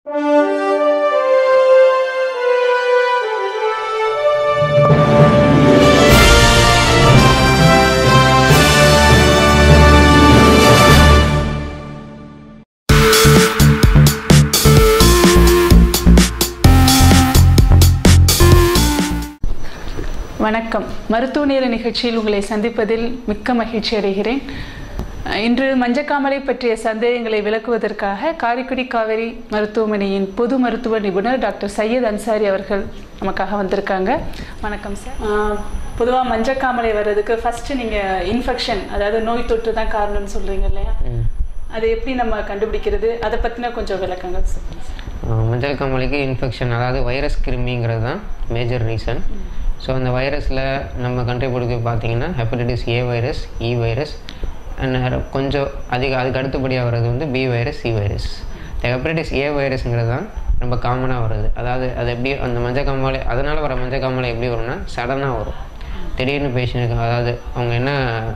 வணக்கம் மருத்துவ நேர நிகழ்ச்சியில் உங்களை சந்திப்பதில் மிக்க மகிழ்ச்சி அடைகிறேன் அஹ் இன்று மஞ்சக்காமலை பற்றிய சந்தேகங்களை விளக்குவதற்காக காரைக்குடி காவேரி மருத்துவமனையின் பொது மருத்துவ நிபுணர் டாக்டர் சையத் அன்சாரி அவர்கள் நமக்காக வந்திருக்காங்க வணக்கம் சார் பொதுவாக மஞ்சக்காமலை வர்றதுக்கு ஃபஸ்ட்டு நீங்கள் இன்ஃபெக்ஷன் அதாவது நோய் தொற்று தான் காரணம்னு சொல்கிறீங்க இல்லையா அதை எப்படி நம்ம கண்டுபிடிக்கிறது அதை பற்றின கொஞ்சம் விளக்கங்கள் சொல்லுங்க சார் ஆஹ் மஞ்சள் காமாலைக்கு இன்ஃபெக்ஷன் அதாவது வைரஸ் கிருமிங்கிறது தான் மேஜர் ரீசன் ஸோ அந்த வைரஸில் நம்ம கண்ட்ரிபியூட்டுக்கு பார்த்தீங்கன்னா hepatitis A virus E virus and கொஞ்சம் அதிக அதுக்கு அடுத்தபடியாக வர்றது வந்து பி வைரஸ் சி வைரஸ் இந்த ஹெப்படைட்டிஸ் ஏ வைரஸ்ங்கிறது தான் ரொம்ப காமனாக வருது அதாவது அது எப்படி அந்த மஞ்சள் காமாலை அதனால் வர மஞ்சள் காமாலை எப்படி வரும்னா சடனாக வரும் திடீர்னு பேஷண்ட்டுக்கு அதாவது அவங்க என்ன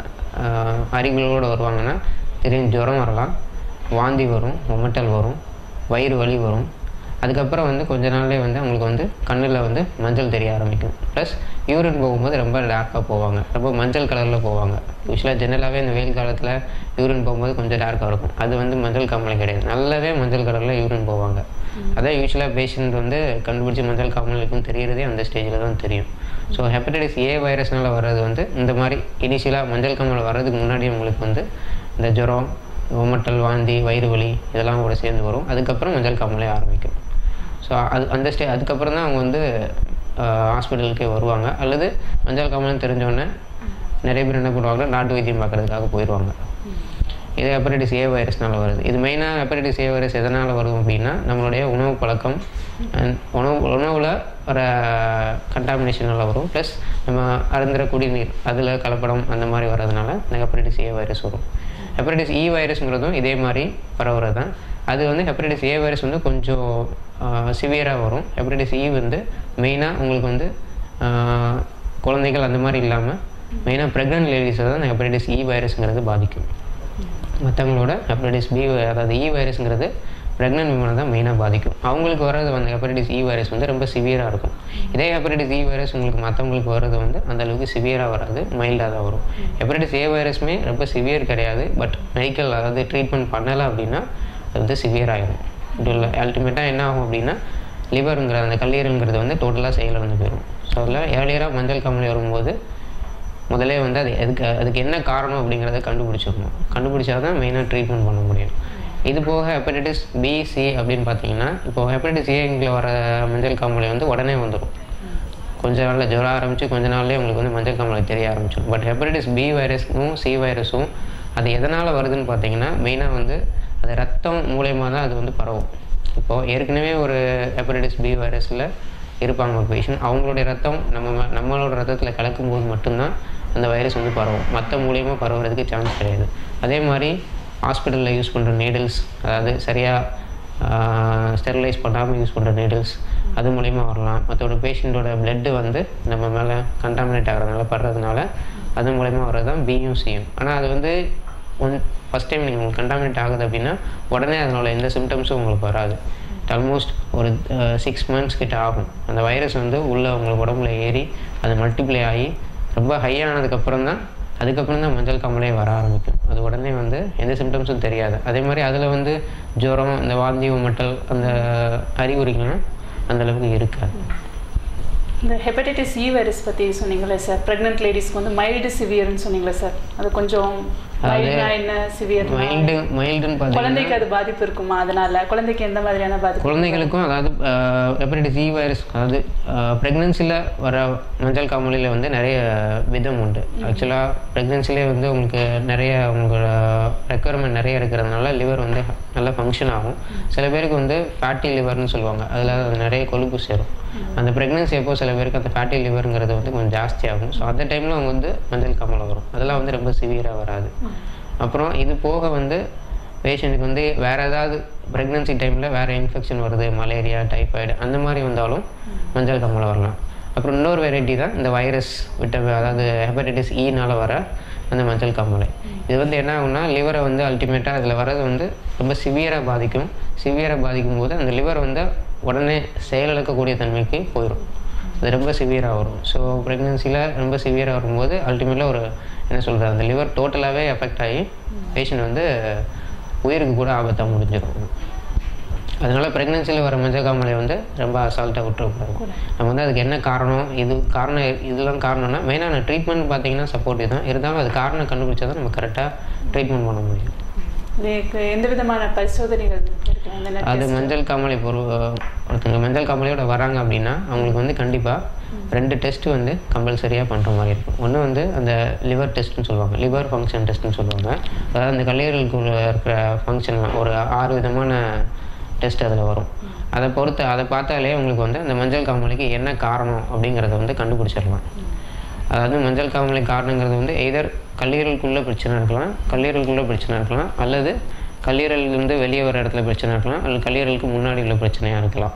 ஆஹ், அறிகுறிகளோடு வருவாங்கன்னா திடீர்னு ஜுரம் வரலாம் வாந்தி வரும் உமட்டல் வரும் வயிறு வலி வரும் அதுக்கப்புறம் வந்து கொஞ்ச நாள்லேயே வந்து அவங்களுக்கு வந்து கண்ணில் வந்து மஞ்சள் தெரிய ஆரம்பிக்கும் ப்ளஸ் யூரின் போகும்போது ரொம்ப டார்க்காக போவாங்க ரொம்ப மஞ்சள் கலரில் போவாங்க யூஸ்வலாக ஜென்ரலாகவே இந்த வெயில் காலத்தில் யூரின் போகும்போது கொஞ்சம் டார்க்காக இருக்கும் அது வந்து மஞ்சள் காமலை கிடையாது நல்லாவே மஞ்சள் கலரில் யூரின் போவாங்க அதான் யூஸ்வலாக பேஷண்ட் வந்து கண்டுபிடிச்சி மஞ்சள் காமல் இருக்குன்னு தெரியறதே அந்த ஸ்டேஜில் தான் தெரியும் ஸோ ஹெப்படைட்டிஸ் ஏ வைரஸ்னால வர்றது வந்து இந்த மாதிரி இனிஷியலாக மஞ்சள் காமல் வர்றதுக்கு முன்னாடி உங்களுக்கு வந்து இந்த ஜுரம் உமட்டல் வாந்தி வயிறு வலி இதெல்லாம் கூட சேர்ந்து வரும் அதுக்கப்புறம் மஞ்சள் காமலே ஆரம்பிக்கும் ஸோ அது அந்த ஸ்டே அதுக்கப்புறம் தான் அவங்க வந்து ஹாஸ்பிட்டலுக்கே வருவாங்க அல்லது மஞ்சள் காமல்னு தெரிஞ்சோடனே நிறைய பேர் என்ன பண்ணுவாங்க நாட்டு வைத்தியம் பார்க்குறதுக்காக போயிடுவாங்க இது ஹெப்படைட்டிஸ் ஏ வைரஸ்னால வருது இது மெயினாக ஹெப்படைட்டிஸ் ஏ வைரஸ் எதனால் வரும் அப்படின்னா நம்மளுடைய உணவு பழக்கம் and உணவு உணவில் வர கண்டாமினேஷனால் வரும் ப்ளஸ் நம்ம அருந்துற குடிநீர் அதில் கலப்படம் அந்த மாதிரி வர்றதுனால இந்த ஹெப்படைட்டிஸ் ஏ வைரஸ் வரும் ஹெப்படைட்டிஸ் இ வைரஸ்ங்கிறதும் இதே மாதிரி பரவுறது தான் அது வந்து ஹெப்படைட்டிஸ் ஏ வைரஸ் வந்து கொஞ்சம் சிவியராக வரும் ஹெப்படைட்டிஸ் இ வந்து மெயினாக உங்களுக்கு வந்து ஆஹ், குழந்தைகள் அந்த மாதிரி இல்லாமல் மெயினாக ப்ரெக்னென்ட் லேடிஸை தான் இந்த ஹெப்படைட்டிஸ் இ வைரஸ்ங்கிறது பாதிக்கும் மற்றவங்களோட ஹெப்படைட்டிஸ் பி அதாவது இ வைரஸ்ங்கிறது ப்ரெக்னென்ட் விமனை தான் மெயினாக பாதிக்கும் அவங்களுக்கு வர்றது வந்து ஹெப்படைட்டிஸ் இ வைரஸ் வந்து ரொம்ப சிவியராக இருக்கும் இதே ஹெப்படைட்டிஸ் இ வைரஸ் உங்களுக்கு மற்றவங்களுக்கு வர்றது வந்து அந்த அளவுக்கு சிவியராக வராது மைல்டாக தான் வரும் ஹெப்படைட்டிஸ் ஏ வைரஸுமே ரொம்ப சிவியர் கிடையாது பட் மெடிக்கல் அதாவது ட்ரீட்மெண்ட் பண்ணலை அப்படின்னா அது வந்து சிவியர் ஆகிடும் இது இல்லை அல்டிமேட்டாக என்ன ஆகும் அப்படின்னா லிவருங்கிற அந்த கல்லீரல்ங்கிறது வந்து டோட்டலாக செயலிழந்து போயிடும் ஸோ அதில் ஏர்லியராக மஞ்சள் காமலை வரும்போது முதல்ல வந்து அது எதுக்கு அதுக்கு என்ன காரணம் அப்படிங்கிறத கண்டுபிடிச்சிடணும் கண்டுபிடிச்சா தான் மெயினாக ட்ரீட்மெண்ட் பண்ண முடியும் இது போக ஹெப்படைட்டிஸ் பி சி அப்படின்னு பார்த்தீங்கன்னா இப்போ ஹெப்படைட்டிஸ் ஏங்கில் வர மஞ்சள் காமாலை வந்து உடனே வந்துடும் கொஞ்ச நாளில் ஜுரம் ஆரம்பித்து கொஞ்ச நாள்லேயே உங்களுக்கு வந்து மஞ்சள் காமாலை தெரிய ஆரம்பிச்சிடும் பட் ஹெப்படைட்டிஸ் பி வைரஸும் சி வைரஸும் அது எதனால் வருதுன்னு பார்த்தீங்கன்னா மெயினாக வந்து அது ரத்தம் மூலயமா தான் அது வந்து பரவும் இப்போது ஏற்கனவே ஒரு ஹெப்படைட்டிஸ் பி வைரஸில் இருப்பாங்க ஒரு பேஷண்ட் அவங்களுடைய ரத்தம் நம்ம ம- நம்மளோட ரத்தத்தில் கலக்கும்போது மட்டும்தான் அந்த வைரஸ் வந்து பரவும் மற்ற மூலியமாக பரவுறதுக்கு சான்ஸ் கிடையாது அதே மாதிரி ஹாஸ்பிட்டலில் யூஸ் பண்ணுற நீடில்ஸ் அதாவது சரியாக ஸ்டெரிலைஸ் பண்ணாமல் யூஸ் பண்ணுற நீடில்ஸ் அது மூலிமா வரலாம் மற்றோட பேஷண்ட்டோட பிளட்டு வந்து நம்ம மேலே கண்டாமினேட் ஆகிறதுனால படுறதுனால அது மூலயமா வர்றது தான் பியும் சியும் ஆனால் அது வந்து ஒன் ஃபஸ்ட் டைம் நீங்கள் உங்களுக்கு கண்டாமினேட் ஆகுது அப்படின்னா உடனே அதனோட எந்த சிம்டம்ஸும் உங்களுக்கு வராது ஆல்மோஸ்ட் ஒரு சிக்ஸ் மந்த்ஸ் கிட்ட ஆகும் அந்த வைரஸ் வந்து உள்ளே உங்களுக்கு உடம்புல ஏறி அது மல்டிப்ளை ஆகி ரொம்ப ஹை ஆனதுக்கப்புறம் தான் அதுக்கப்புறம் தான் மஞ்சள் காமலே வர ஆரம்பிக்கும் அது உடனே வந்து எந்த சிம்டம்ஸும் தெரியாது அதே மாதிரி அதில் வந்து ஜுரம் இந்த வாந்தி உமட்டல் அந்த அறிகுறிகள்லாம் அந்த அளவுக்கு இருக்காது இந்த ஹெப்படைட்டிஸ் இ வைரஸ் பற்றி சொன்னீங்களே சார் ப்ரெக்னென்ட் லேடிஸ்க்கு வந்து மைல்டு சிவியர்னு சொன்னீங்களே சார் அது கொஞ்சம் மைல்டுனா என்ன சிவியர் மைல்டு மைல்டுன்னு பார்த்தீங்கன்னா குழந்தைக்கு அது பாதிப்பு இருக்குமா அதனால குழந்தைக்கு எந்த மாதிரியான பாதிப்பு குழந்தைகளுக்கும் அதாவது ஹெப்படைட்டிஸ் இ வைரஸ் அதாவது ப்ரெக்னென்சியில் வர மஞ்சள் காமாலையில் வந்து நிறைய விதம் உண்டு ஆக்சுவலாக ப்ரெக்னென்சிலே வந்து உங்களுக்கு நிறைய உங்களோட ரெக்குவயர்மெண்ட் நிறைய இருக்கிறதுனால லிவர் வந்து நல்லா ஃபங்க்ஷன் ஆகும் சில பேருக்கு வந்து ஃபேட்டி லிவர்னு சொல்லுவாங்க அதில் நிறைய கொழுப்பு சேரும் அந்த ப்ரெக்னென்சி எப்போ சில பேருக்கு அந்த ஃபேட்டி லிவருங்கிறது வந்து கொஞ்சம் ஜாஸ்தி ஆகும் ஸோ அந்த டைமில் அவங்க வந்து மஞ்சள் காமாலை வரும் அதெல்லாம் வந்து ரொம்ப சிவியராக வராது அப்புறம் இது போக வந்து பேஷண்ட்டுக்கு வந்து வேறு ஏதாவது ப்ரெக்னென்சி டைமில் வேறு இன்ஃபெக்ஷன் வருது மலேரியா டைஃபாய்டு அந்த மாதிரி வந்தாலும் மஞ்சள் காமாலை வரலாம் அப்புறம் இன்னொரு வெரைட்டி தான் இந்த வைரஸ் விட்ட அதாவது ஹெப்படைட்டிஸ் ஈனால வர அந்த மஞ்சள் காமாலை இது வந்து என்ன ஆகும்னா லிவரை வந்து அல்டிமேட்டாக அதில் வர்றது வந்து ரொம்ப சிவியராக பாதிக்கும் சிவியராக பாதிக்கும் போது அந்த லிவர் வந்து உடனே செயலிழக்கக்கூடிய தன்மைக்கு போயிடும் அது ரொம்ப சிவியராக வரும் ஸோ ப்ரெக்னென்சியில் ரொம்ப சிவியராக வரும்போது அல்டிமேட்டாக ஒரு என்ன சொல்கிறது அந்த லிவர் டோட்டலாகவே எஃபெக்ட் ஆகி பேஷண்ட் வந்து உயிருக்கு கூட ஆபத்தாக முடிஞ்சிடும் அதனால் ப்ரெக்னென்சியில் வர மஞ்சள் காமாலை வந்து ரொம்ப அசால்ட்டாக விட்டுறக்கூடாது நம்ம வந்து அதுக்கு என்ன காரணம் இது காரணம் இதெல்லாம் காரணம்னா மெயினான ட்ரீட்மெண்ட் பார்த்தீங்கன்னா சப்போர்ட்டிவ் தான் இருந்தாலும் அது காரணம் கண்டுபிடிச்சா தான் நம்ம கரெக்டாக ட்ரீட்மெண்ட் பண்ண முடியும் இதுக்கு எந்த விதமான பரிசோதனைகள் இருக்கு அந்த net அது test? மஞ்சள் காமாலை பொரு ஒருத்தங்க மஞ்சள் காமாலையோட வராங்க அப்படின்னா அவங்களுக்கு வந்து கண்டிப்பாக ரெண்டு டெஸ்ட் வந்து கம்பல்சரியாக பண்ணுற மாதிரி இருக்கும் ஒன்று வந்து அந்த லிவர் டெஸ்ட்னு சொல்லுவாங்க லிவர் ஃபங்க்ஷன் டெஸ்ட்னு சொல்லுவாங்க அதாவது அந்த கல்லீரலுக்குள்ள இருக்கிற ஃபங்க்ஷன்லாம் ஒரு ஆறு விதமான டெஸ்ட் அதில் வரும் அதை பொறுத்து அதை பார்த்தாலே உங்களுக்கு வந்து அந்த மஞ்சள் காமாலைக்கு என்ன காரணம் அப்படிங்கிறத வந்து கண்டுபிடிச்சிடலாம் அதாவது மஞ்சள் காமாலை காரணங்கிறது வந்து எய்தர் கல்லீரலுக்குள்ள பிரச்சனை இருக்கலாம் கல்லீரலுக்குள்ள பிரச்சனை இருக்கலாம் அல்லது கல்லீரலிருந்து வெளியே வர இடத்துல பிரச்சனை இருக்கலாம் அல்லது கல்லீரலுக்கு முன்னாடி உள்ள பிரச்சனையாக இருக்கலாம்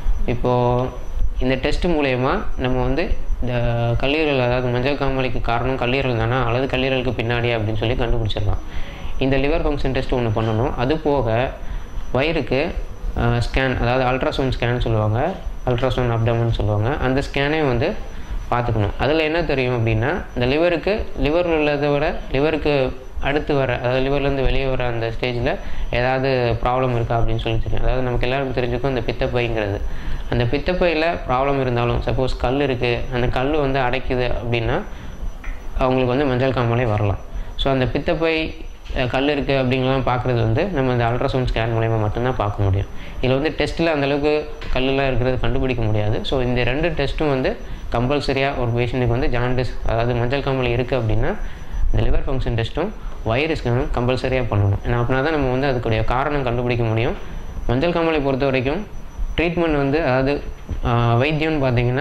இப்போது இந்த டெஸ்ட் மூலயமா நம்ம வந்து இந்த கல்லீரல் அதாவது மஞ்சள் காமாலைக்கு காரணம் கல்லீரல் தானா அல்லது கல்லீரலுக்கு பின்னாடி அப்படின்னு சொல்லி கண்டுபிடிச்சிடலாம் இந்த லிவர் ஃபங்க்ஷன் டெஸ்ட் ஒன்று பண்ணணும் அது போக வயிறுக்கு ஸ்கேன் அதாவது அல்ட்ராசவுண்ட் ஸ்கேன் சொல்லுவாங்க அல்ட்ராசவுண்ட் அப்டமன் சொல்லுவாங்க அந்த ஸ்கேனே வந்து பார்த்துக்கணும் அதில் என்ன தெரியும் அப்படின்னா இந்த லிவருக்கு லிவர் உள்ளதை விட லிவருக்கு அடுத்து வர அதாவது liverலேருந்து வெளியே வர அந்த ஸ்டேஜில் ஏதாவது ப்ராப்ளம் இருக்கா அப்படின்னு சொல்லி தெரியும் அதாவது நமக்கு எல்லாருக்கும் தெரிஞ்சுக்கும் இந்த பித்தப்பைங்கிறது அந்த பித்தப்பையில் ப்ராப்ளம் இருந்தாலும் சப்போஸ் கல் இருக்குது அந்த கல் வந்து அடைக்குது அப்படின்னா அவங்களுக்கு வந்து மஞ்சள் காமாலை வரலாம் ஸோ அந்த பித்தப்பை அஹ், கல் இருக்குது அப்படிங்கலாம் பார்க்குறது வந்து நம்ம இந்த அல்ட்ராசவுண்ட் ஸ்கேன் மூலயமா மட்டும்தான் பார்க்க முடியும் இதில் வந்து டெஸ்ட்டில் அந்தளவுக்கு கல்லெலாம் இருக்கிறது கண்டுபிடிக்க முடியாது ஸோ இந்த ரெண்டு டெஸ்ட்டும் வந்து கம்பல்சரியாக ஒரு பேஷண்ட்டுக்கு வந்து ஜாண்டிஸ் அதாவது மஞ்சள் காமாலை இருக்குது அப்படின்னா இந்த லிவர் ஃபங்க்ஷன் டெஸ்ட்டும் வைரஸ்க்கும் கம்பல்சரியாக பண்ணணும் ஏன்னா அப்படின்னா தான் நம்ம வந்து அதுக்குடைய காரணம் கண்டுபிடிக்க முடியும் மஞ்சள் காமாலை பொறுத்த வரைக்கும் ட்ரீட்மெண்ட் வந்து அதாவது ஆஹ், வைத்தியம்னு பார்த்தீங்கன்னா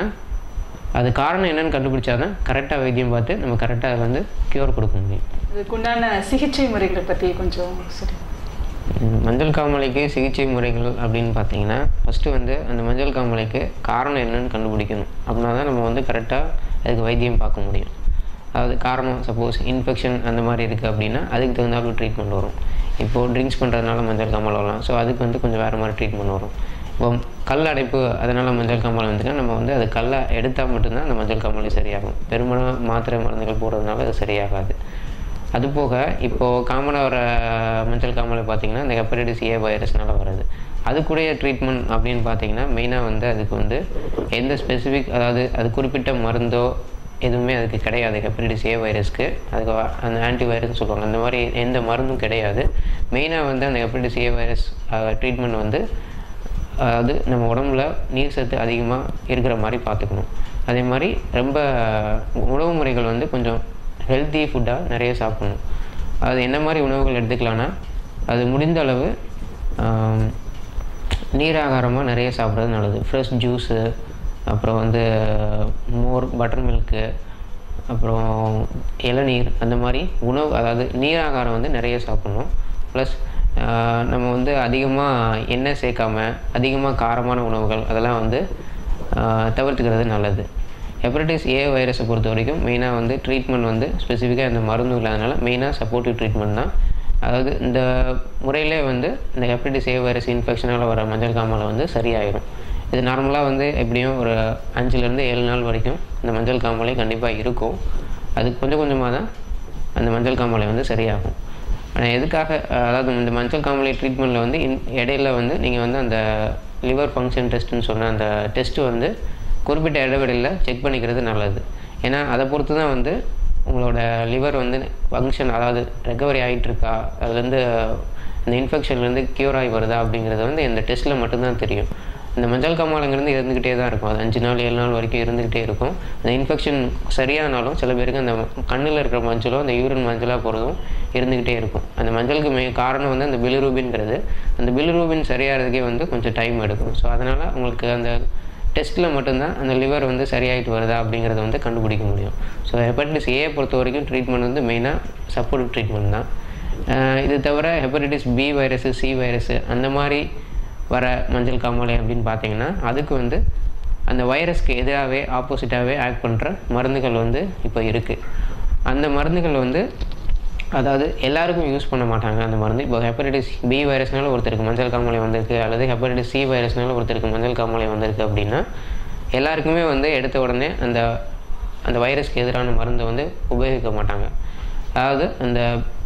அது காரணம் என்னன்னு கண்டுபிடிச்சாதான் கரெக்டாக வைத்தியம் பார்த்து நம்ம கரெக்டாக அதை வந்து க்யூர் கொடுக்க முடியும் இதுக்குண்டான சிகிச்சை முறைகளை பற்றி கொஞ்சம் சரி ம், மஞ்சள் காமாலைக்கு சிகிச்சை முறைகள் அப்படின்னு பார்த்தீங்கன்னா ஃபஸ்ட்டு வந்து அந்த மஞ்சள் காமாலைக்கு காரணம் என்னன்னு கண்டுபிடிக்கணும் அப்படின்னா தான் நம்ம வந்து கரெக்டாக அதுக்கு வைத்தியம் பார்க்க முடியும் அதாவது காரணம் சப்போஸ் இன்ஃபெக்ஷன் அந்த மாதிரி இருக்குது அப்படின்னா அதுக்கு தகுந்தாப்புல ட்ரீட்மெண்ட் வரும் இப்போது ட்ரிங்க்ஸ் பண்ணுறதுனால மஞ்சள் காமாலை வரலாம் ஸோ அதுக்கு வந்து கொஞ்சம் வேறு மாதிரி ட்ரீட்மெண்ட் வரும் இப்போ கல் அடைப்பு அதனால் மஞ்சள் காமாலை வந்துச்சுன்னா நம்ம வந்து அது கல்லை எடுத்தால் மட்டும்தான் அந்த மஞ்சள் காமாலை சரியாகும் பெரும்பாலும் மாத்திரை மருந்துகள் போடுறதுனால அது சரியாகாது அது போக இப்போது காமனாக வர மஞ்சள் காமாலை பார்த்தீங்கன்னா இந்த ஹெப்படைட்டிஸ் ஏ வைரஸ்னால வருது அதுக்குடைய ட்ரீட்மெண்ட் அப்படின்னு பார்த்தீங்கன்னா மெயினாக வந்து அதுக்கு வந்து எந்த ஸ்பெசிஃபிக் அதாவது அது குறிப்பிட்ட மருந்தோ எதுவுமே அதுக்கு கிடையாது ஹெப்படைட்டிஸ் ஏ வைரஸ்க்கு அதுக்கு வ- அந்த ஆன்டி வைரஸ்னு சொல்லுவாங்க அந்த மாதிரி எந்த மருந்தும் கிடையாது மெயினாக வந்து அந்த ஹெப்படைட்டிஸ் ஏ வைரஸ் ட்ரீட்மெண்ட் வந்து அதாவது நம்ம உடம்புல நீர் சத்து அதிகமாக இருக்கிற மாதிரி பார்த்துக்கணும் அதே மாதிரி ரொம்ப உணவு முறைகள் வந்து கொஞ்சம் ஹெல்த்தி ஃபுட்டாக நிறைய சாப்பிடணும் அது என்ன மாதிரி உணவுகள் எடுத்துக்கலாம்னா அது முடிந்த அளவு ஆம், நீராகாரமாக நிறைய சாப்பிட்றது நல்லது ஃப்ரெஷ் ஜூஸு அப்புறம் வந்து மோர் பட்டர் மில்க்கு அப்புறம் இளநீர் அந்த மாதிரி உணவு அதாவது நீராகாரம் வந்து நிறைய சாப்பிடணும் ப்ளஸ் நம்ம வந்து அதிகமாக எண்ணெய் சேர்க்காம அதிகமாக காரமான உணவுகள் அதெல்லாம் வந்து ஆஹ், தவிர்த்துக்கிறது நல்லது ஹெப்படைட்டிஸ் ஏ வைரஸை பொறுத்த வரைக்கும் மெயினாக வந்து ட்ரீட்மெண்ட் வந்து ஸ்பெசிஃபிக்காக இந்த மருந்து இல்லாதனால மெயினாக சப்போர்ட்டிவ் ட்ரீட்மெண்ட் தான் அதாவது இந்த முறையிலே வந்து இந்த ஹெப்படைட்டிஸ் ஏ வைரஸ் இன்ஃபெக்ஷனால் வர மஞ்சள் காமாலை வந்து சரியாயிடும் இது நார்மலாக வந்து எப்படியும் ஒரு அஞ்சுலேருந்து ஏழு நாள் வரைக்கும் இந்த மஞ்சள் காமாலை கண்டிப்பாக இருக்கும் அது கொஞ்சம் கொஞ்சமாக தான் அந்த மஞ்சள் காமாலை வந்து சரியாகும் ஆனால் எதுக்காக அஹ், அதாவது இந்த மஞ்சள் காமாலை ட்ரீட்மெண்ட்டில் வந்து இன் இடையில வந்து நீங்கள் வந்து அந்த லிவர் ஃபங்க்ஷன் டெஸ்ட்டுன்னு சொன்ன அந்த டெஸ்ட்டு வந்து குறிப்பிட்ட இடைவெளியில் செக் பண்ணிக்கிறது நல்லது ஏன்னா அதை பொறுத்து தான் வந்து உங்களோட லிவர் வந்து ஃபங்க்ஷன் அதாவது ரெக்கவரி ஆகிட்டு இருக்கா அதுலேருந்து இந்த இன்ஃபெக்ஷன்லேருந்து க்யூர் ஆகி வருதா அப்படிங்கிறது வந்து இந்த டெஸ்ட்டில் மட்டும்தான் தெரியும் இந்த மஞ்சள் காமாலைங்கிறது இருந்துக்கிட்டே தான் இருக்கும் அது அஞ்சு நாள் ஏழு நாள் வரைக்கும் இருந்துக்கிட்டே இருக்கும் அந்த இன்ஃபெக்ஷன் சரியானாலும் சில பேருக்கு அந்த கண்ணில் இருக்கிற மஞ்சளோ அந்த யூரின் மஞ்சளாக போகிறதும் இருந்துக்கிட்டே இருக்கும் அந்த மஞ்சளுக்கு மே காரணம் வந்து அந்த பிலிரூபின்ங்கிறது அந்த பிலிரூபின் சரியாகிறதுக்கே வந்து கொஞ்சம் டைம் எடுக்கும் ஸோ அதனால் உங்களுக்கு அந்த டெஸ்ட்டில் மட்டும்தான் அந்த லிவர் வந்து சரியாயிட்டு வருதா அப்படிங்கிறத வந்து கண்டுபிடிக்க முடியும் ஸோ ஹெப்படைட்டிஸ் ஏ பொறுத்த வரைக்கும் ட்ரீட்மெண்ட் வந்து மெயினாக சப்போர்ட் ட்ரீட்மெண்ட் தான் ஆஹ் இது தவிர hepatitis B virus C virus அந்த மாதிரி வர மஞ்சள் காமாலை அப்படின்னு பார்த்தீங்கன்னா அதுக்கு வந்து அந்த வைரஸ்க்கு எதிராகவே ஆப்போசிட்டாகவே ஆக்ட் பண்ணுற மருந்துகள் வந்து இப்போ இருக்குது அந்த மருந்துகள் வந்து அதாவது எல்லாருக்கும் யூஸ் பண்ண மாட்டாங்க அந்த மருந்து இப்போ ஹெப்படைட்டிஸ் பி வைரஸ்னால ஒருத்தருக்கு மஞ்சள் காமாலை வந்திருக்கு அல்லது ஹெப்படைட்டிஸ் சி வைரஸ்னால ஒருத்தருக்கு மஞ்சள் காமாலை வந்திருக்கு அப்படின்னா எல்லாருக்குமே வந்து எடுத்த உடனே அந்த அந்த வைரஸ்க்கு எதிரான மருந்தை வந்து உபயோகிக்க மாட்டாங்க அதாவது அந்த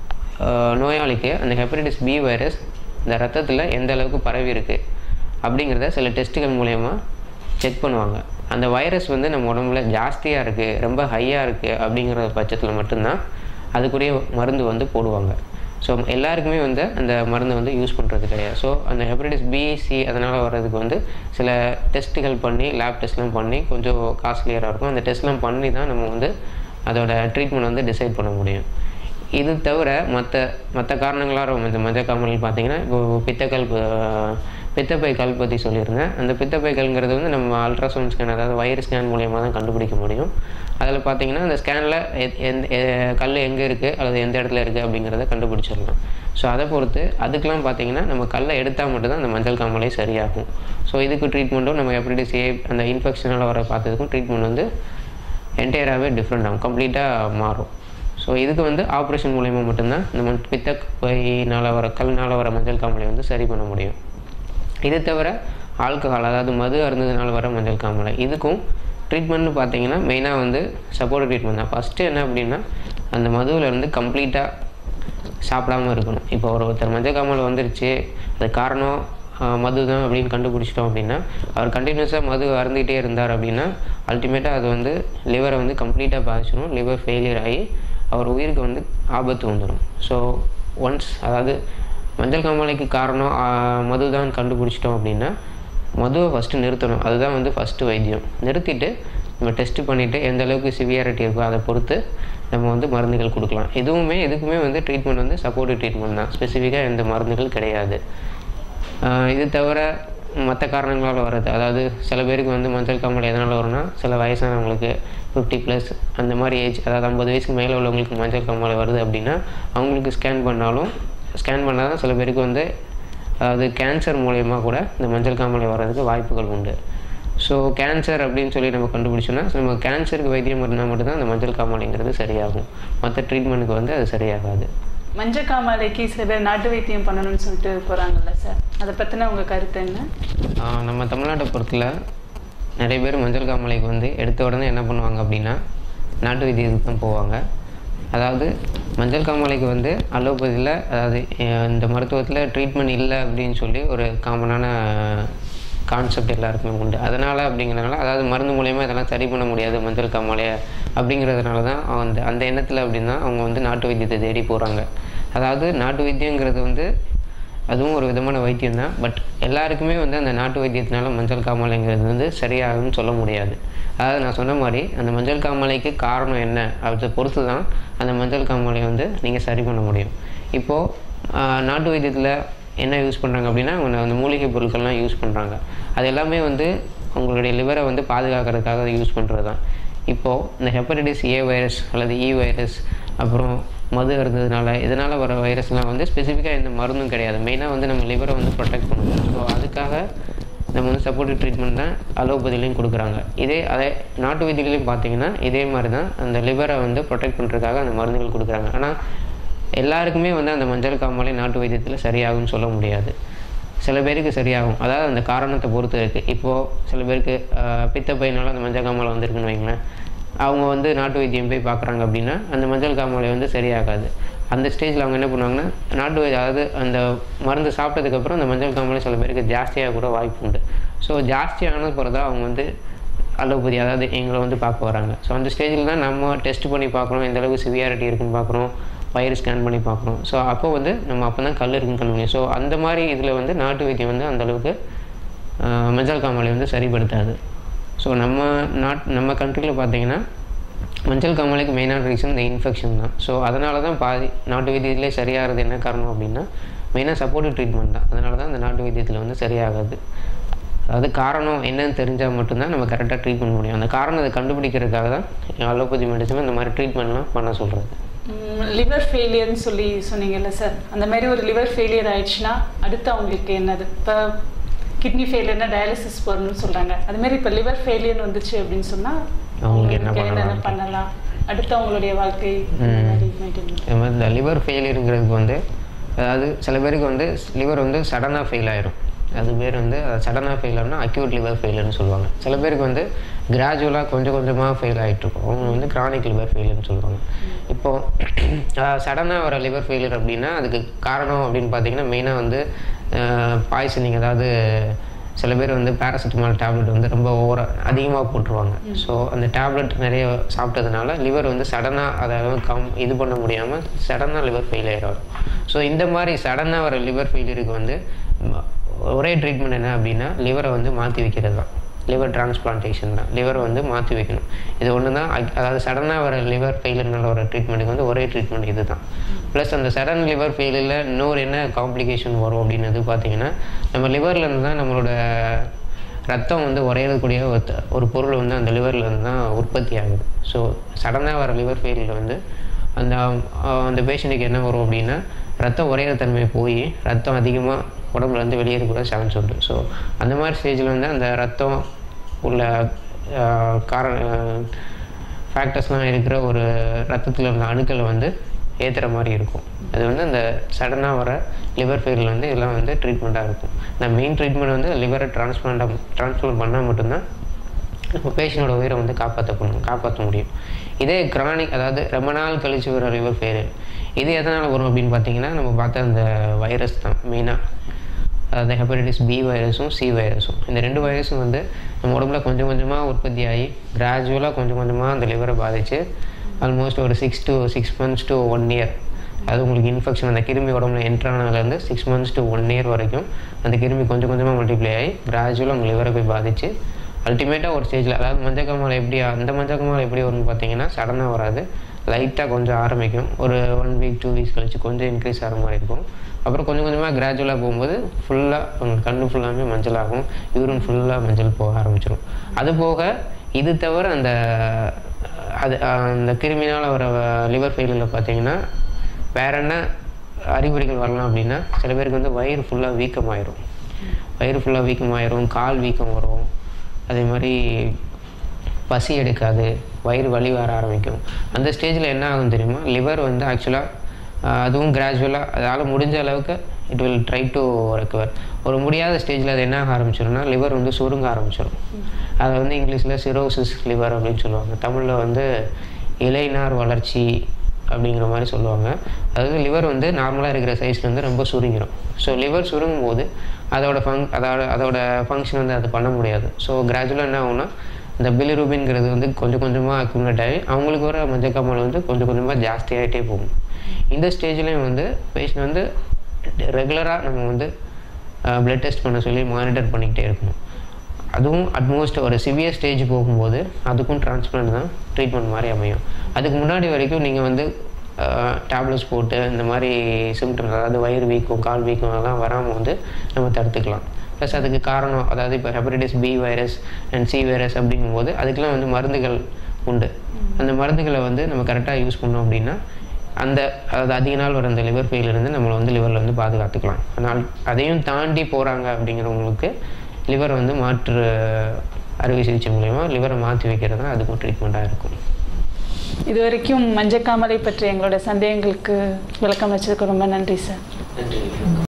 ஆஹ், நோயாளிக்கு அந்த ஹெப்படைட்டிஸ் பி வைரஸ் இந்த ரத்தத்தில் எந்த அளவுக்கு பரவி இருக்கு அப்படிங்கிறத சில டெஸ்ட்டுகள் மூலயமா செக் பண்ணுவாங்க அந்த வைரஸ் வந்து நம்ம உடம்புல ஜாஸ்தியாக இருக்குது ரொம்ப ஹையாக இருக்குது அப்படிங்கிற பட்சத்தில் மட்டும்தான் அதுக்குரிய மருந்து வந்து போடுவாங்க ஸோ எல்லாருக்குமே வந்து அந்த மருந்து வந்து யூஸ் பண்ணுறது கிடையாது ஸோ அந்த ஹெப்படைட்டிஸ் பி சி அதனால் வர்றதுக்கு வந்து சில டெஸ்ட்டுகள் பண்ணி லேப் டெஸ்ட்லாம் பண்ணி கொஞ்சம் காஸ்ட்லியராக இருக்கும் அந்த டெஸ்ட்லாம் பண்ணி தான் நம்ம வந்து அதோட ட்ரீட்மெண்ட் வந்து டிசைட் பண்ண முடியும் இது தவிர மற்ற மற்ற காரணங்களாக இந்த மஞ்சள் காமாலையில் பார்த்தீங்கன்னா இப்போ பித்தக்கல் ப- பித்தப்பை கல் பற்றி சொல்லியிருந்தேன் அந்த பித்தப்பை கல்ங்கிறது வந்து நம்ம அல்ட்ராசவுண்ட் ஸ்கேன் அதாவது வயிறு ஸ்கேன் மூலயமா தான் கண்டுபிடிக்க முடியும் அதில் பார்த்தீங்கன்னா அந்த ஸ்கேனில் எந்த எ- கல் எங்கே இருக்குது அல்லது எந்த இடத்துல இருக்குது அப்படிங்கிறத கண்டுபிடிச்சிடலாம் ஸோ அதை பொறுத்து அதுக்கெலாம் பார்த்தீங்கன்னா நம்ம கல்லை எடுத்தால் மட்டும்தான் அந்த மஞ்சள் காமாலை சரியாகும் ஸோ இதுக்கு ட்ரீட்மெண்ட்டும் நம்ம எப்படி சே அந்த இன்ஃபெக்ஷனால் வர பார்த்ததுக்கும் ட்ரீட்மெண்ட் வந்து என்டையராகவே டிஃப்ரெண்ட் ஆகும் கம்ப்ளீட்டாக மாறும் ஸோ இதுக்கு வந்து ஆப்ரேஷன் மூலயமா மட்டும்தான் இந்த மண் பித்தப்பையினால் வர கல்னால் வர மஞ்சள் காமாலை வந்து சரி பண்ண முடியும் இது தவிர ஆல்கஹால் அதாவது மது அருந்ததுனால வர மஞ்சள் காமாலை இதுக்கும் ட்ரீட்மெண்ட்னு பார்த்தீங்கன்னா மெயினாக வந்து சப்போர்ட் ட்ரீட்மெண்ட் தான் ஃபஸ்ட்டு என்ன அப்படின்னா அந்த மதுவில் இருந்து கம்ப்ளீட்டாக சாப்பிடாம இருக்கணும் இப்போ ஒரு ஒருத்தர் மஞ்சள் காமாலை வந்துருச்சு அது காரணம் ஆஹ், மது தான் அப்படின்னு கண்டுபிடிச்சிட்டோம் அப்படின்னா அவர் கண்டினியூஸாக மது அருந்திக்கிட்டே இருந்தார் அப்படின்னா அல்டிமேட்டாக அது வந்து லிவரை வந்து கம்ப்ளீட்டாக பாதிச்சிடும் லிவர் ஃபெயிலியர் ஆகி அவர் உயிருக்கு வந்து ஆபத்து வந்துடும் ஸோ ஒன்ஸ் அதாவது மஞ்சள் காமாலைக்கு காரணம் ஆஹ், மது தான் கண்டுபிடிச்சிட்டோம் அப்படின்னா மதுவை ஃபஸ்ட்டு நிறுத்தணும் அதுதான் வந்து ஃபஸ்ட்டு வைத்தியம் நிறுத்திட்டு நம்ம டெஸ்ட் பண்ணிவிட்டு எந்த அளவுக்கு சிவியாரிட்டி இருக்கோ அதை பொறுத்து நம்ம வந்து மருந்துகள் கொடுக்கலாம் எதுவுமே எதுக்குமே வந்து ட்ரீட்மெண்ட் வந்து சப்போர்ட்டிவ் ட்ரீட்மெண்ட் தான் ஸ்பெசிஃபிக்காக எந்த மருந்துகள் கிடையாது ஆஹ் இது தவிர மற்ற காரணங்களால் வர்றது அதாவது சில பேருக்கு வந்து மஞ்சள் காமாலை எதனால் வரும்னா சில வயசானவங்களுக்கு ஃபிஃப்டி ப்ளஸ் அந்த மாதிரி ஏஜ் அதாவது ஐம்பது வயசுக்கு மேலே உள்ளவங்களுக்கு மஞ்சள் காமாலை வருது அப்படின்னா அவங்களுக்கு ஸ்கேன் பண்ணாலும் ஸ்கேன் பண்ணால் தான் சில பேருக்கு வந்து அதாவது கேன்சர் மூலயமா கூட இந்த மஞ்சள் காமாலை வர்றதுக்கு வாய்ப்புகள் உண்டு ஸோ கேன்சர் அப்படின்னு சொல்லி நம்ம கண்டுபிடிச்சோன்னா நம்ம கேன்சருக்கு வைத்தியம் இருந்தால் மட்டும்தான் அந்த மஞ்சள் காமாலைங்கிறது சரியாகும் மற்ற ட்ரீட்மெண்ட்டுக்கு வந்து அது சரியாகாது மஞ்சள் காமாலைக்கு சில பேர் நாட்டு வைத்தியம் பண்ணணும்னு சொல்லிட்டு போகிறாங்கல்ல சார் அதை பற்றின உங்கள் கருத்து என்ன ஆஹ் நம்ம தமிழ்நாட்டை பொறுத்தில் நிறைய பேர் மஞ்சள் காமாலைக்கு வந்து எடுத்த உடனே என்ன பண்ணுவாங்க அப்படின்னா நாட்டு வைத்தியத்துக்கு தான் போவாங்க அதாவது மஞ்சள் காமாலைக்கு வந்து அலோபதியில் அதாவது அஹ் இந்த மருத்துவத்தில் ட்ரீட்மெண்ட் இல்லை அப்படின்னு சொல்லி ஒரு காமனான கான்செப்ட் எல்லாருக்குமே உண்டு அதனால் அப்படிங்கிறதுனால அதாவது மருந்து மூலயமா இதெல்லாம் சரி பண்ண முடியாது மஞ்சள் காமாலையை அப்படிங்கிறதுனால தான் அந்த அந்த எண்ணத்தில் அப்படின்னா அவங்க வந்து நாட்டு வைத்தியத்தை தேடி போகிறாங்க அதாவது நாட்டு வைத்தியங்கிறது வந்து அதுவும் ஒரு விதமான வைத்தியம் தான் பட் எல்லாருக்குமே வந்து அந்த நாட்டு வைத்தியத்தினால மஞ்சள் காமாலைங்கிறது வந்து சரியாகும்னு சொல்ல முடியாது அதாவது நான் சொன்ன மாதிரி அந்த மஞ்சள் காமாலைக்கு காரணம் என்ன அதை பொறுத்து தான் அந்த மஞ்சள் காமாலை வந்து நீங்கள் சரி பண்ண முடியும் இப்போது நாட்டு வைத்தியத்தில் என்ன யூஸ் பண்ணுறாங்க அப்படின்னா அவங்க அந்த மூலிகை பொருட்கள்லாம் யூஸ் பண்ணுறாங்க அது எல்லாமே வந்து உங்களுடைய லிவரை வந்து பாதுகாக்கிறதுக்காக அதை யூஸ் பண்ணுறது தான் இப்போது இந்த ஹெப்படைட்டிஸ் ஏ வைரஸ் அல்லது இ வைரஸ் அப்புறம் மது இருந்ததுனால இதனால் வர வைரஸ்லாம் வந்து ஸ்பெசிஃபிக்காக எந்த மருந்தும் கிடையாது மெயினாக வந்து நம்ம லிவரை வந்து ப்ரொடெக்ட் பண்ணணும் ஸோ அதுக்காக நம்ம வந்து சப்போர்ட்டிவ் ட்ரீட்மெண்ட் தான் அலோபதிலையும் கொடுக்குறாங்க இதே அதே நாட்டு வைத்தியங்களையும் பார்த்தீங்கன்னா இதே மாதிரி தான் அந்த லிவரை வந்து ப்ரொடெக்ட் பண்ணுறதுக்காக அந்த மருந்துகள் கொடுக்குறாங்க ஆனால் எல்லாருக்குமே வந்து அந்த மஞ்சள் காமாலை நாட்டு வைத்தியத்தில் சரியாகும்னு சொல்ல முடியாது சில பேருக்கு சரியாகும் அதாவது அந்த காரணத்தை பொறுத்து இருக்குது இப்போது சில பேருக்கு ஆஹ், பித்தப்பையினால அந்த மஞ்சள் காமாலை வந்திருக்குன்னு வைங்களேன் அவங்க வந்து நாட்டு வைத்தியம் போய் பார்க்குறாங்க அப்படின்னா அந்த மஞ்சள் காமாலை வந்து சரியாகாது அந்த ஸ்டேஜில் அவங்க என்ன பண்ணுவாங்கன்னா நாட்டு வைத்தியம் அதாவது அந்த மருந்து சாப்பிட்டதுக்கப்புறம் அந்த மஞ்சள் காமாலை சில பேருக்கு ஜாஸ்தியாக கூட வாய்ப்பு உண்டு ஸோ ஜாஸ்தியான பிறகு தான் அவங்க வந்து அலோபதி அதாவது எங்களை வந்து பார்க்க வராங்க ஸோ அந்த ஸ்டேஜில் தான் நம்ம டெஸ்ட் பண்ணி பார்க்குறோம் எந்த அளவுக்கு சிவியாரிட்டி இருக்குன்னு பார்க்குறோம் வயிறு ஸ்கேன் பண்ணி பார்க்குறோம் ஸோ அப்போ வந்து நம்ம அப்போ தான் கல் இருக்குன்னு கண்டுபிடிக்கும் ஸோ அந்த மாதிரி இதில் வந்து நாட்டு வைத்தியம் வந்து அந்த அளவுக்கு ஆஹ், மஞ்சள் காமாலை வந்து சரிப்படுத்தாது ஸோ நம்ம நாட் நம்ம கண்ட்ரியில் பார்த்தீங்கன்னா மஞ்சள் காமாலைக்கு மெயினான ரீசன் இந்த இன்ஃபெக்ஷன் தான் ஸோ அதனால தான் பாதி நாட்டு வைத்தியத்திலே சரியாகிறது என்ன காரணம் அப்படின்னா மெயினாக சப்போர்ட்டிவ் ட்ரீட்மெண்ட் தான் அதனால தான் அந்த நாட்டு வைத்தியத்தில் வந்து சரியாகாது அதாவது காரணம் என்னன்னு தெரிஞ்சால் மட்டும்தான் நம்ம கரெக்டாக ட்ரீட் பண்ண முடியும் அந்த காரணத்தை கண்டுபிடிக்கிறதுக்காக தான் அலோபதி மெடிசன் இந்த மாதிரி ட்ரீட்மெண்ட்லாம் பண்ண சொல்கிறது லிவர் ஃபெயிலியர்னு சொல்லி சொன்னீங்கல்ல சார் அந்த மாதிரி ஒரு லிவர் ஃபெயிலியர் ஆயிடுச்சுன்னா அடுத்து அவங்களுக்கு என்னது இப்போ கிட்னி ஃபெயிலியர்னா டயாலிசிஸ் போடணும்னு சொல்கிறாங்க அதுமாரி இப்போ லிவர் ஃபெயிலியர் வந்துச்சு அப்படின்னு சொன்னால் அவங்களுக்கு என்ன என்னென்ன பண்ணலாம்? பண்ணலாம் அடுத்து அவங்களுடைய வாழ்க்கை இந்த மாதிரி maintain பண்ணலாம். இது மாதிரி இந்த லிவர் ஃபெயிலியருங்கிறதுக்கு வந்து அதாவது சில பேருக்கு வந்து லிவர் வந்து சடனாக ஃபெயில் ஆயிரும் அது பேர் வந்து சடனாக ஃபெயில் ஆகுனா அக்யூட் லிவர் ஃபெயிலியர்னு சொல்லுவாங்க சில பேருக்கு வந்து கிராஜுவலாக கொஞ்சம் கொஞ்சமாக ஃபெயில் ஆகிட்டு இருக்கும் அவங்க வந்து கிரானிக் லிவர் ஃபெயிலியர்னு சொல்லுவாங்க இப்போது சடனாக வர லிவர் ஃபெயிலியர் அப்படின்னா அதுக்கு காரணம் அப்படின்னு பார்த்தீங்கன்னா மெயினாக வந்து பாய்சனிங் அதாவது சில பேர் வந்து பேராசிட்டமால் டேப்லெட் வந்து ரொம்ப ஓவராக அதிகமாக போட்டுருவாங்க ஸோ அந்த டேப்லெட் நிறைய சாப்பிட்டதுனால லிவர் வந்து சடனாக அதாவது கம் இது பண்ண முடியாமல் சடனாக லிவர் ஃபெயில் ஆயிடும் ஸோ இந்த மாதிரி சடனாக வர லிவர் ஃபெயிலியருக்கு வந்து ம- ஒரே ட்ரீட்மெண்ட் என்ன அப்படின்னா லிவரை வந்து மாற்றி வைக்கிறது தான் லிவர் டிரான்ஸ்பிளான்டேஷன் தான் லிவரை வந்து மாற்றி வைக்கணும் இது ஒன்று தான் அக்- அதாவது சடனாக வர லிவர் ஃபெயிலியர்னால வர ட்ரீட்மெண்ட்டுக்கு வந்து ஒரே ட்ரீட்மெண்ட் இது தான் ப்ளஸ் அந்த சடன் லிவர் ஃபெயிலியரில் இன்னொரு என்ன காம்ப்ளிகேஷன் வரும் அப்படின்னது பார்த்தீங்கன்னா நம்ம liverல இருந்து தான் நம்மளோட ரத்தம் வந்து உறையக்கூடிய ஒரு த- ஒரு பொருள் வந்து அந்த liverல இருந்து தான் உற்பத்தி ஆகுது ஸோ சடனாக வர லிவர் ஃபெயிலியர் வந்து அந்த அஹ், அந்த பேஷண்ட்டுக்கு என்ன வரும் அப்படின்னா ரத்தம் உறையிற தன்மை போய் ரத்தம் அதிகமாக உடம்புலேருந்து வெளியேறக்கூட சான்ஸ் உண்டு ஸோ அந்த மாதிரி ஸ்டேஜில் வந்து அந்த ரத்தம் உள்ள அஹ், காரண ஃபேக்டர்ஸ்லாம் இருக்கிற ஒரு ரத்தத்தில் இருந்த அணுக்களை வந்து ஏற்றுற மாதிரி இருக்கும் அது வந்து அந்த சடனாக வர லிவர் ஃபெயிலில் வந்து இதெல்லாம் வந்து ட்ரீட்மெண்ட்டாக இருக்கும் இந்த மெயின் ட்ரீட்மெண்ட் வந்து லிவரை டிரான்ஸ்பிளான்ட் டிரான்ஸ்பிளான்ட் பண்ணால் மட்டும்தான் நம்ம பேஷண்டோட உயிரை வந்து காப்பாற்ற பண்ணணும் காப்பாற்ற முடியும் இதே கிரானிக் அதாவது ரொம்ப நாள் கழிச்சு வர லிவர் ஃபெயிலியர் இது எதனால் வரும் அப்படின்னு பார்த்தீங்கன்னா நம்ம பார்த்த அந்த வைரஸ் தான் மெயினாக அதாவது ஹெப்படைட்டிஸ் பி வைரஸும் சி வைரஸும் இந்த ரெண்டு வைரஸும் வந்து நம்ம உடம்புல கொஞ்சம் கொஞ்சமாக உற்பத்தி ஆகி கிராஜுவலாக கொஞ்சம் கொஞ்சமாக அந்த லிவரை பாதித்து ஆல்மோஸ்ட் ஒரு six to six months to one year அது உங்களுக்கு இன்ஃபெக்ஷன் அந்த கிருமி உடம்புல என்ட்ரானதுலேருந்து six months to one year வரைக்கும் அந்த கிருமி கொஞ்சம் கொஞ்சமாக மல்டிப்ளை ஆகி கிராஜுவலாக உங்கள் லிவரை போய் பாதித்து அல்டிமேட்டாக ஒரு ஸ்டேஜில் அதாவது மஞ்சக்காமலை எப்படி அந்த மஞ்சக்காமலை எப்படி வரும்னு பார்த்தீங்கன்னா சடனாக வராது லைட்டாக கொஞ்சம் ஆரம்பிக்கும் ஒரு ஒன் வீக் டூ வீக்ஸ் கழிச்சு கொஞ்சம் இன்க்ரீஸ் ஆகிற மாதிரி இருக்கும் அப்புறம் கொஞ்சம் கொஞ்சமாக கிராஜுவலாக போகும்போது ஃபுல்லாக உங்கள் கண்ணு ஃபுல்லாமே மஞ்சள் ஆகும் யூரின் ஃபுல்லாக மஞ்சள் போக ஆரம்பிச்சிடும் அது போக இது தவிர அந்த அது அந்த கிருமினால் வர லிவர் ஃபெயிலில் பார்த்தீங்கன்னா வேற என்ன அறிகுறிகள் வரலாம் அப்படின்னா சில பேருக்கு வந்து வயிறு ஃபுல்லாக வீக்கமாயிரும் வயிறு ஃபுல்லாக வீக்கமாயிரும் கால் வீக்கம் வரும் அதே மாதிரி பசி எடுக்காது வயிறு வலி வர ஆரம்பிக்கும் அந்த ஸ்டேஜில் என்ன ஆகும் தெரியுமா லிவர் வந்து ஆக்சுவலாக அதுவும் கிராஜுவலாக அதால் முடிஞ்ச அளவுக்கு it will try to recover ஒரு முடியாத ஸ்டேஜில் அது என்ன ஆக ஆரம்பிச்சிடும்னா லிவர் வந்து சுருங்க ஆரம்பிச்சிடும் அதை வந்து இங்கிலீஷில் சிரோசிஸ் லிவர் அப்படின்னு சொல்லுவாங்க தமிழில் வந்து இலைநார் வளர்ச்சி அப்படிங்கிற மாதிரி சொல்லுவாங்க அதாவது லிவர் வந்து நார்மலாக இருக்கிற சைஸ்லேருந்து ரொம்ப சுருங்கிடும் ஸோ லிவர் சுருங்கும் போது அதோட ஃபங் அதோட அதோட ஃபங்க்ஷன் வந்து அது பண்ண முடியாது ஸோ கிராஜுவலாக என்ன ஆகும்னா இந்த பிலிரூபின்ங்கிறது வந்து கொஞ்சம் கொஞ்சமாக அக்யூமுலேட் ஆகி அவங்களுக்கு வர மஞ்சக்காமல் வந்து கொஞ்சம் கொஞ்சமாக ஜாஸ்தியாகிட்டே போகும் இந்த ஸ்டேஜ்லேயும் வந்து பேஷண்ட் வந்து ரெகுலராக நம்ம வந்து பிளட் டெஸ்ட் பண்ண சொல்லி மானிட்டர் பண்ணிக்கிட்டே இருக்கணும் அதுவும் அட்மோஸ்ட் ஒரு சிவியர் ஸ்டேஜ் போகும்போது அதுக்கும் டிரான்ஸ்பிளான்ட் தான் ட்ரீட்மெண்ட் மாதிரி அமையும் அதுக்கு முன்னாடி வரைக்கும் நீங்கள் வந்து டேப்லெட்ஸ் போட்டு இந்த மாதிரி சிம்டம்ஸ் அதாவது வயிறு வீக்கம் கால் வீக்கம் அதெல்லாம் வராமல் வந்து நம்ம தடுத்துக்கலாம் ப்ளஸ் அதுக்கு காரணம் அதாவது இப்போ hepatitis B virus and C virus அப்படிங்கும்போது அதுக்கெல்லாம் வந்து மருந்துகள் உண்டு அந்த மருந்துகளை வந்து நம்ம கரெக்டாக யூஸ் பண்ணோம் அப்படின்னா அந்த அதாவது அதிக நாள் வர அந்த லிவர் ஃபெயிலிருந்து நம்மளை வந்து லிவரில் வந்து பாதுகாத்துக்கலாம் ஆனால் அதையும் தாண்டி போகிறாங்க அப்படிங்கிறவங்களுக்கு லிவர் வந்து மாற்று அறுவை சிகிச்சை மூலயமா லிவரை மாற்றி வைக்கிறது தான் அதுக்கும் ட்ரீட்மெண்ட்டாக இருக்கும் இதுவரைக்கும் மஞ்சக்காமலை பற்றி எங்களோட சந்தேகங்களுக்கு விளக்கம் வச்சதுக்கு ரொம்ப நன்றி சார் நன்றி